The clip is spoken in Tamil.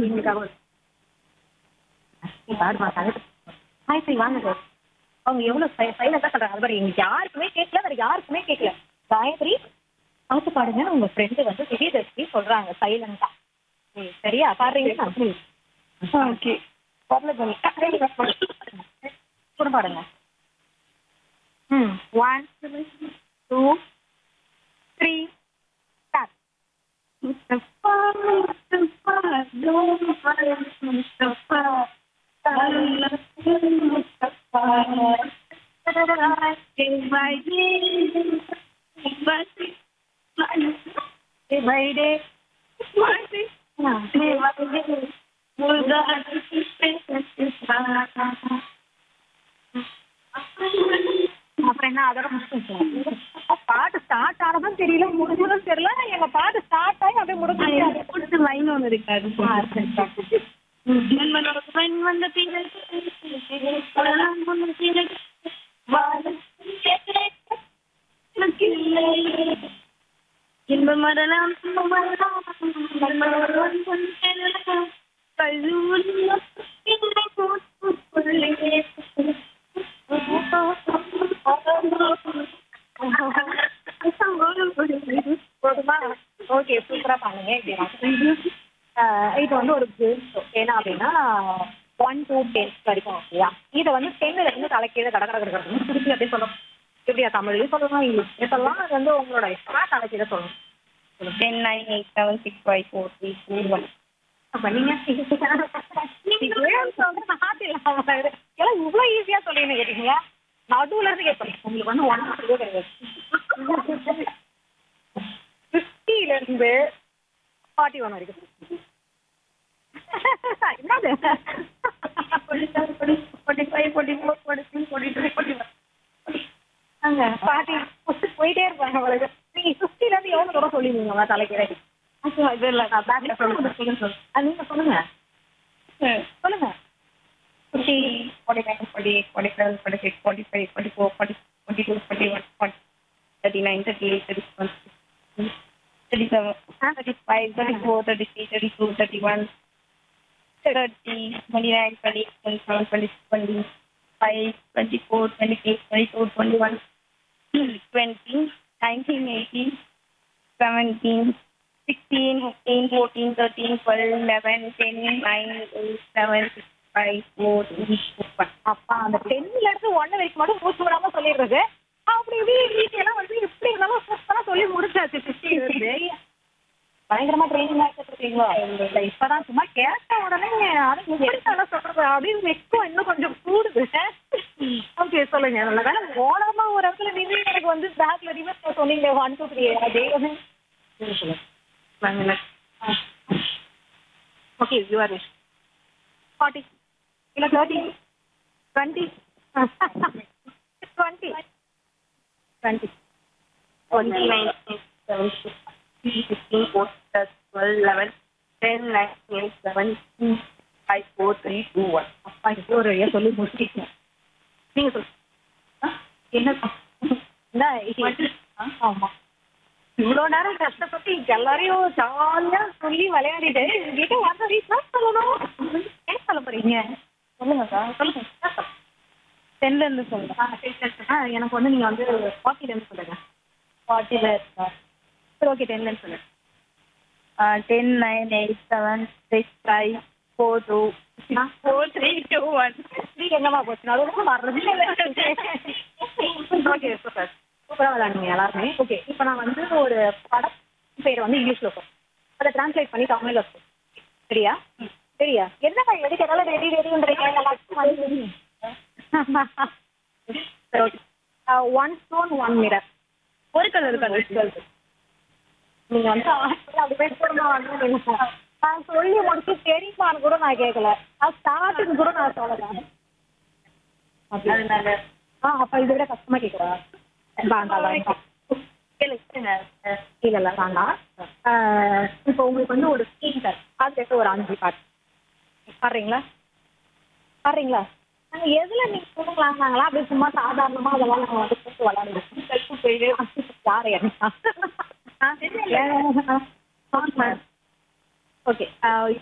எங்களுக்காக ஒரு பாடுமா ஹாய் சரி வாங்க சார் அவங்க எவ்வளவு சைலண்டா சொல்றாங்க அது மாதிரி எங்களுக்கு யாருக்குமே கேட்கல வேற யாருக்குமே கேட்கல காயத்ரி பாட்டு பாடுங்க உங்க ஃப்ரெண்டு வந்து திடீர்னு சொல்றாங்க சைலண்டா சரியா பாடுறீங்களா ஓகே வரல கூட பாடுங்க ம் one two three start Mustafa Mustafa don't worry, Mustafa Mustafa day by day, day by day, day by day by day, day by day, Muruga அப்புறம் என்ன அதோட முடிச்சு பாட்டு ஸ்டார்ட் ஆனதும் தெரியல முடிஞ்சதும் தெரியல எங்க பாட்டு ஸ்டார்ட் ஆகி அப்படியே முடிஞ்சு பிடிச்ச லைன் ஒன்று இருக்காது மண் வந்த பிறகு பழம் வந்த பிறகு வாழ எனக்கில்லை. இன்ப மரணம் துன்ப மரணம் மரணம் கொண்டெல்லாம் கழுவுள்ள என்னை கூட்டுக்குள்ளே. போதுமா ஓகே சூப்பரா பண்ணுங்க இப்படி வாங்க. ஆஹ் இது வந்து ஒரு கேம் ஷோ ஏன்னா அப்படின்னா ஒன் டூ டென் வரைக்கும் ஓகேயா இதை வந்து டென்ல இருந்து தலைக்கீழ கட கட கட கடன்னு திருப்பி அப்படியே சொல்லணும் எப்படியா தமிழ்லயும் சொல்லலாம் இங்கிலீஷ்லயும் சொல்லலாம் அது வந்து உங்களோட இஷ்டமா தலைக்கீழ சொல்லணும் Ten, nine, eight, seven, six, five, four, three, two, one. அப்ப நீங்க கேம் சொல்றது ஹார்ட் இல்லாம எல்லாம் இவ்வளவு ஈஸியா சொல்லின்னு கேட்டீங்களா நடுவுல இருந்து கேட்பேன் உங்களுக்கு வந்து ஒன் கிடையாது ஃபிஃப்டில இருந்து ஃபார்ட்டி ஒன் வரைக்கும் என்னது அங்க பாட்டி போயிட்டே இருப்பாங்க அவளுக்கு நீங்க ஃபிஃப்டில இருந்து எவ்வளவு தூரம் சொல்லிருந்தீங்க தலைக்கீழ இது இல்ல நான் பேக்ல சொல்லுங்க நீங்க சொல்லுங்க சொல்லுங்க Forty, forty-nine, forty-eight, forty-seven, forty-six, forty-five, forty-four, forty, forty-two, forty-one, forty, thirty-nine, thirty-eight, thirty-one, thirty-seven, thirty-five, thirty-four, thirty-three, thirty-two, thirty-one, thirty, twenty-nine, twenty-eight, twenty-seven, twenty-six, twenty-five, twenty-four, twenty-eight, twenty-two, twenty-one, twenty, nineteen, eighteen, seventeen, sixteen, fifteen, fourteen, thirteen, twelve, eleven, ten, nine, eight, seven, six, five, four, three, two, one. அப்பா அந்த டென்ல இருந்து ஒன்னு வரைக்கும் மட்டும் மூச்சு விடாம சொல்லிடுறது அப்படி இப்படி டீட்டெயிலாம் வந்து எப்படி இருந்தாலும் சூப்பரா சொல்லி முடிச்சாச்சு ஃபிஃப்டி இருந்து பயங்கரமா ட்ரைனிங் ஆகிட்டு இல்ல இப்பதான் சும்மா கேட்ட உடனே அது எப்படி நல்லா சொல்றது அப்படின்னு நெக்ஸ்ட் இன்னும் கொஞ்சம் கூடுது ஓகே சொல்லுங்க நல்ல வேலை ஓனமா ஒரு இடத்துல நின்று எனக்கு வந்து பேக்ல ரிவர்ஸ் சொன்னீங்க ஒன் டூ த்ரீ அதே வந்து ஓகே யூஆர் ஃபார்ட்டி இல்ல thirty twenty twenty twenty Twenty, nineteen, seventeen, fifteen, fourteen, twelve, eleven, ten, nine, eight, seven, five, four, three, two, one. அப்பா இப்போ ஒரு வழியா சொல்லி முடிச்சிட்டீங்க நீங்க சொல்லுங்க ஆ? என்ன என்ன இது? ஆமா இவ்வளவு நேரம் கஷ்டப்பட்டு எல்லாரையும் ஜாலியா சொல்லி விளையாடிட்டு என்கிட்ட வந்த வீட்டுல சொல்லணும் என்ன சொல்ல போறீங்க சொல்லுங்கக்கா சொல்லுங்க டென்ல இருந்து சொல்றேன் ஆ, சரி, சரி, சரி. ஆ, எனக்கு வந்து நீங்க வந்து ஃபார்ட்டில இருந்து சொல்லுங்க ஃபார்ட்டில இருக்கா சரி ஓகே டென்ல இருந்து சொல்லுங்க ten nine eight seven six five four two four three two one நீங்க எங்கம்மா போச்சு நடுவுல வர்றது ஓகே சூப்பர் சூப்பரா விளையாடுங்க எல்லாருமே ஓகே இப்போ நான் வந்து ஒரு படம் பேர் வந்து இங்கிலீஷ்ல இருக்கும் அதை டிரான்ஸ்லேட் பண்ணி தமிழ்ல இருக்கும் சரியா சரியா என்னப்பா எதுக்கு எதாவது ரெடி ரெடின்றீங்க சரி okay one stone one mirror ஒரு கலர் கலர் நீங்க வந்து அப்படி போய் போடுமா வந்து நான் சொல்லி முடிச்சு தெரியுமான்னு கூட நான் கேட்கல அது ஸ்டார்டிங் கூட நான் சொல்லல அதனால ஆ அப்ப இதை விட கஷ்டமா கேட்குறா வேண்டாம் வேண்டாம் கேளுங்க இல்ல இல்ல வேண்டாம் ஆஹ் இப்போ உங்களுக்கு வந்து ஒரு ஸ்கீம் தர் அது சேர்த்து ஒரு அஞ்சு பாட்டு பாடுறீங்களா பாடுறீங்களா நாங்க எதுல நீங்க கொடுக்கலாம்னாங்களா அப்படியே சும்மா சாதாரணமா அதெல்லாம் நாங்க வந்து கூட்டு விளையாடுவோம் செல்ஃபு போயிடு யார் என்ன ஓகே